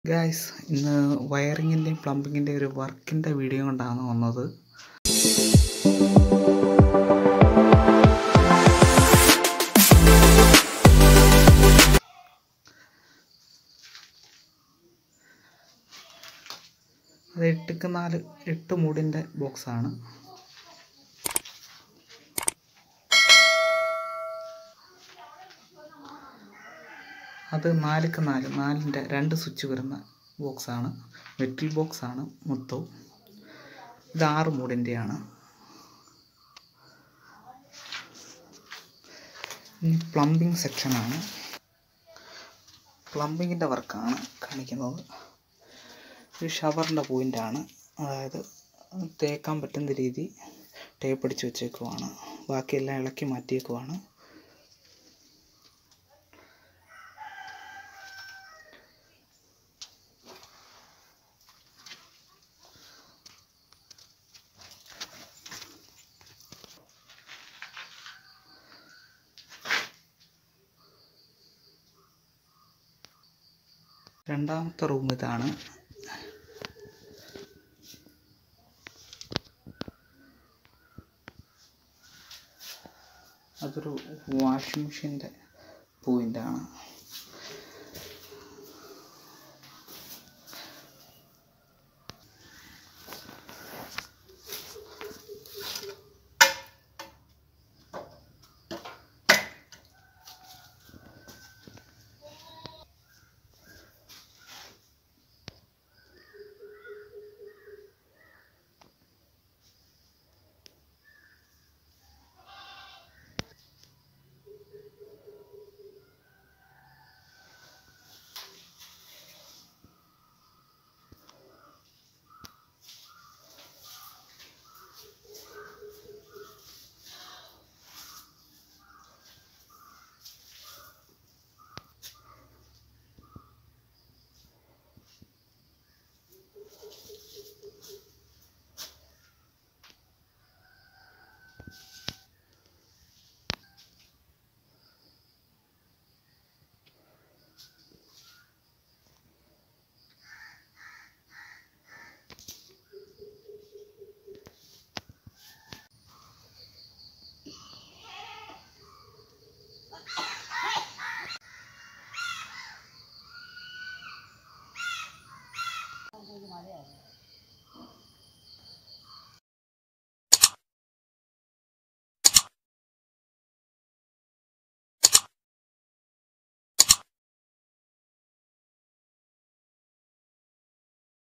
guys ഇന്ന് വയറിങ്ങിൻ്റെയും പ്ലംബിങ്ങിൻ്റെയും ഒരു വർക്കിൻ്റെ വീഡിയോ കൊണ്ടാണ് വന്നത് അത് എട്ടുക്ക് നാല് എട്ട് മൂടിൻ്റെ ബോക്സാണ് അത് നാലുക്ക് നാല് നാലിൻ്റെ രണ്ട് സ്വിച്ച് വരുന്ന ബോക്സാണ് മെറ്റൽ ബോക്സാണ് മൊത്തവും ഇത് ആറ് മൂടിൻ്റെയാണ് ഇനി പ്ലംബിംഗ് സെക്ഷനാണ് പ്ലംബിങ്ങിൻ്റെ വർക്കാണ് കാണിക്കുന്നത് ഈ ഷവറിൻ്റെ പോയിൻ്റാണ് അതായത് തേക്കാൻ പറ്റുന്ന രീതി ടേപ്പ് അടിച്ച് വെച്ചേക്കുവാണ് ബാക്കിയെല്ലാം ഇളക്കി മാറ്റിയേക്കുവാണ് രണ്ടാമത്തെ റൂം ഇതാണ് അതൊരു വാഷിംഗ് മെഷീൻ്റെ പോയിൻ്റാണ്